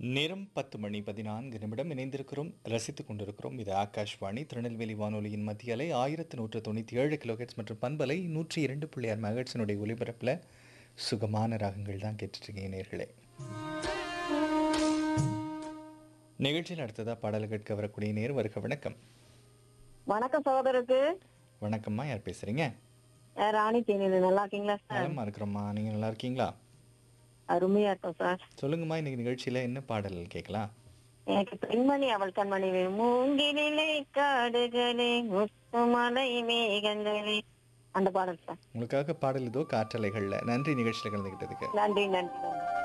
நேரம் பத்து மணி பதினான்கு நிமிடம் இணைந்திருக்கிறோம் ரசித்துக் கொண்டிருக்கிறோம் இது ஆகாஷ்வாணி திருநெல்வேலி வானொலியின் மத்திய அலை ஆயிரத்து நூற்று தொண்ணூற்றி ஏழு கிலோஹெட்ஸ் மற்றும் பண்பலை நூற்றி இரண்டு புள்ளி ஆறு மெகட்ஸினுடைய ஒலிபரப்பில் சுகமான ராகங்கள் தான் கேட்டுட்ருக்கீங்க நேர்களே நிகழ்ச்சியில் அடுத்ததாக பாடல் கேட்க வரக்கூடிய நேர் வருக வணக்கம் வணக்கம் சகோதரருக்கு வணக்கம்மா யார் பேசுறீங்க அஹ் ராணி தேனியில் நல்லா இருக்கீங்களா சார் நலமா இருக்கிறோம்மா நீங்கள் நல்லா இருக்கீங்களா அருமையா இருக்கும் சார் சொல்லுங்கம்மா இன்னைக்கு நிகழ்ச்சியில் என்ன பாடல் கேட்கலாம் எனக்கு பெண்மணி அவள் கண்மணி வேணும் மூங்கிலே காடுகளே முத்துமலை மேகங்களே அந்த பாடல் சார் உங்களுக்காக பாடல் இதோ காற்றலைகளில் நன்றி நிகழ்ச்சியில் கலந்துக்கிட்டதுக்கு நன்றி நன்றி நன்றி